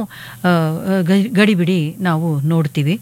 ಆ, ಗ- ಗಡಿಬಿಡಿ ನಾವು ನೋಡ್ತೀವಿ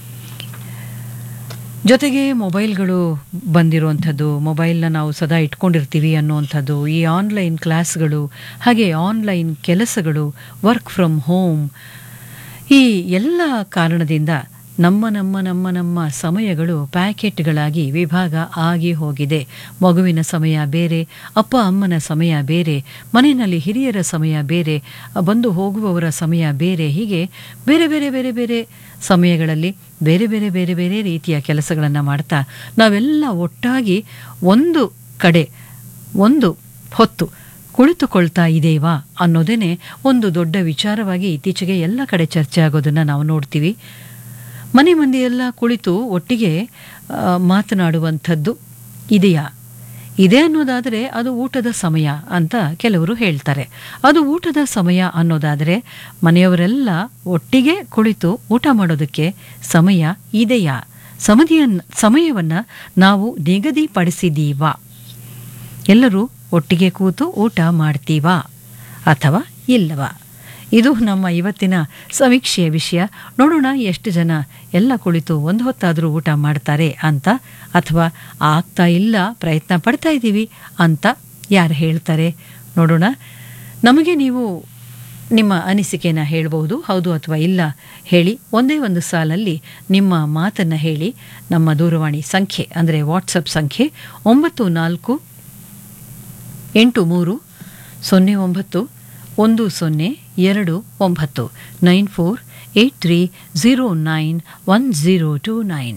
ಜೊತೆಗೆ ಮೊಬೈಲ್ಗಳು ಬಂದಿರುವಂಥದ್ದು ಮೊಬೈಲ್ನ ನಾವು ಸದಾ ಇಟ್ಕೊಂಡಿರ್ತೀವಿ ಅನ್ನುವಂಥದ್ದು ಈ ಆನ್ಲೈನ್ ಕ್ಲಾಸ್ಗಳು ಹಾಗೆ ಆನ್ಲೈನ್ ಕೆಲಸಗಳು ವರ್ಕ್ ಫ್ರಮ್ ಹೋಮ್ ಈ ಎಲ್ಲ ಕಾರಣದಿಂದ ನಮ್ಮ ನಮ್ಮ ನಮ್ಮ ನಮ್ಮ ಸಮಯಗಳು ಪ್ಯಾಕೆಟ್ಗಳಾಗಿ ವಿಭಾಗ ಆಗಿ ಹೋಗಿದೆ ಮಗುವಿನ ಸಮಯ ಬೇರೆ ಅಪ್ಪ ಅಮ್ಮನ ಸಮಯ ಬೇರೆ ಮನೆಯಲ್ಲಿ ಹಿರಿಯರ ಸಮಯ ಬೇರೆ ಬಂದು ಹೋಗುವವರ ಸಮಯ ಬೇರೆ ಹೀಗೆ ಬೇರೆ ಬೇರೆ ಬೇರೆ ಬೇರೆ ಸಮಯಗಳಲ್ಲಿ ಬೇರೆ ಬೇರೆ ಬೇರೆ ಬೇರೆ ರೀತಿಯ ಕೆಲಸಗಳನ್ನು ಮಾಡ್ತಾ ನಾವೆಲ್ಲ ಒಟ್ಟಾಗಿ ಒಂದು ಕಡೆ ಒಂದು ಹೊತ್ತು ಕುಳಿತುಕೊಳ್ತಾ ಇದೇವಾ ಅನ್ನೋದೇನೆ ಒಂದು ದೊಡ್ಡ ವಿಚಾರವಾಗಿ ಇತ್ತೀಚೆಗೆ ಎಲ್ಲ ಕಡೆ ಚರ್ಚೆ ಆಗೋದನ್ನು ನಾವು ನೋಡ್ತೀವಿ ಮನೆ ಮಂದಿಯೆಲ್ಲ ಕುಳಿತು ಒಟ್ಟಿಗೆ ಆ, ಮಾತನಾಡುವಂಥದ್ದು ಇದೆಯಾ ಇದೆ ಅನ್ನೋದಾದರೆ ಅದು ಊಟದ ಸಮಯ ಅಂತ ಕೆಲವರು ಹೇಳ್ತಾರೆ ಅದು ಊಟದ ಸಮಯ ಅನ್ನೋದಾದರೆ ಮನೆಯವರೆಲ್ಲ ಒಟ್ಟಿಗೆ ಕುಳಿತು ಊಟ ಮಾಡೋದಕ್ಕೆ ಸಮಯ ಇದೆಯಾ ಸಮದಿಯನ್ನ ಸಮಯವನ್ನು ನಾವು ನಿಗದಿಪಡಿಸಿದೀವಾ ಎಲ್ಲರೂ ಒಟ್ಟಿಗೆ ಕೂತು ಊಟ ಮಾಡ್ತೀವಾ ಅಥವಾ ಇಲ್ಲವಾ ಇದು ನಮ್ಮ ಇವತ್ತಿನ ಸಮೀಕ್ಷೆಯ ವಿಷಯ ನೋಡೋಣ ಎಷ್ಟು ಜನ ಎಲ್ಲ ಕುಳಿತು ಒಂದು ಹೊತ್ತಾದರೂ ಊಟ ಮಾಡ್ತಾರೆ ಅಂತ ಅಥವಾ ಆಗ್ತಾ ಇಲ್ಲ ಪ್ರಯತ್ನ ಪಡ್ತಾ ಇದ್ದೀವಿ ಅಂತ ಯಾರು ಹೇಳ್ತಾರೆ ನೋಡೋಣ ನಮಗೆ ನೀವು ನಿಮ್ಮ ಅನಿಸಿಕೆನ ಹೇಳಬಹುದು ಹೌದು ಅಥವಾ ಇಲ್ಲ ಹೇಳಿ ಒಂದೇ ಒಂದು ಸಾಲಲ್ಲಿ ನಿಮ್ಮ ಮಾತನ್ನು ಹೇಳಿ ನಮ್ಮ ದೂರವಾಣಿ ಸಂಖ್ಯೆ ಅಂದರೆ ವಾಟ್ಸಪ್ ಸಂಖ್ಯೆ ಒಂಬತ್ತು ನಾಲ್ಕು ಎಂಟು ಮೂರು ಸೊನ್ನೆ ಒಂಬತ್ತು ಒಂದು ಸೊನ್ನೆ ಎರಡು ಒಂಬತ್ತು nine four eight three zero nine one zero two nine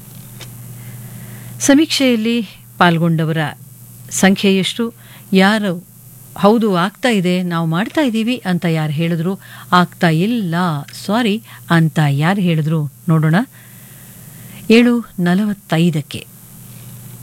ಸಮೀಕ್ಷೆಯಲ್ಲಿ ಪಾಲ್ಗೊಂಡವರ ಸಂಖ್ಯೆ ಎಷ್ಟು ಯಾರು ಹೌದು ಆಗ್ತಾ ಇದೆ ನಾವು ಮಾಡ್ತಾ ಇದ್ದೀವಿ ಅಂತ ಯಾರು ಹೇಳಿದ್ರು ಆಗ್ತಾ ಇಲ್ಲ ಸಾರಿ ಅಂತ ಯಾರು ಹೇಳಿದ್ರು ನೋಡೋಣ ಏಳು ನಲವತ್ತೈದಕ್ಕೆ